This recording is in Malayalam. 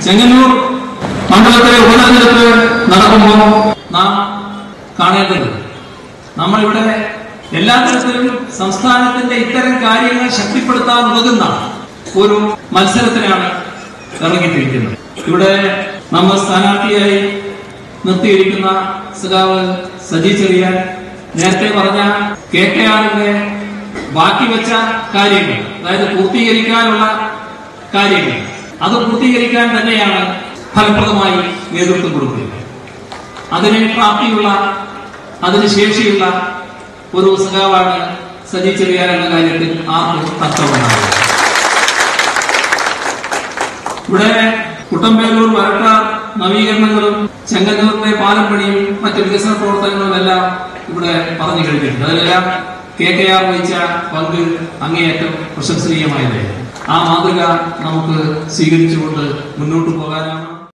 ചെങ്ങന്നൂർ മണ്ഡലത്തിലെ ഉപതെരഞ്ഞെടുപ്പ് നടക്കുമ്പോൾ നാം കാണേണ്ടത് നമ്മളിവിടെ എല്ലാ തരത്തിലും സംസ്ഥാനത്തിന്റെ ഇത്തരം കാര്യങ്ങൾ ശക്തിപ്പെടുത്താൻ ഉതകുന്ന ഒരു മത്സരത്തിനാണ് ഇറങ്ങിത്തിരിക്കുന്നത് ഇവിടെ നമ്മൾ സ്ഥാനാർത്ഥിയായി നിർത്തിയിരിക്കുന്ന സഖാവ് സജി ചെറിയാൻ നേരത്തെ പറഞ്ഞ കെ കെ ആറിന്റെ ബാക്കി വെച്ച കാര്യങ്ങൾ അതായത് പൂർത്തീകരിക്കാനുള്ള കാര്യങ്ങൾ അത് പൂർത്തീകരിക്കാൻ തന്നെയാണ് ഫലപ്രദമായി നേതൃത്വം കൊടുക്കുന്നത് അതിന് പ്രാപ്തിയുള്ള അതിന് ശേഷിയുള്ള ഒരു സഖാവാണ് സജി ചെറിയാൻ എന്ന കാര്യത്തിൽ ആർക്കും തർക്കമുണ്ടാകും ഇവിടെ കുട്ടമ്പേലൂർ വരട്ട നവീകരണങ്ങളും ചെങ്ങന്നൂരിലെ പാലം പണിയും മറ്റ് വികസന പ്രവർത്തനങ്ങളും എല്ലാം ഇവിടെ പറഞ്ഞു കഴിഞ്ഞിട്ടുണ്ട് അതിലെല്ലാം കെ കെ ആർ വഹിച്ച പങ്ക് അങ്ങേയറ്റം പ്രശംസനീയമായതായിരുന്നു ആ മാതൃക നമുക്ക് സ്വീകരിച്ചുകൊണ്ട് മുന്നോട്ട് പോകാനാണ്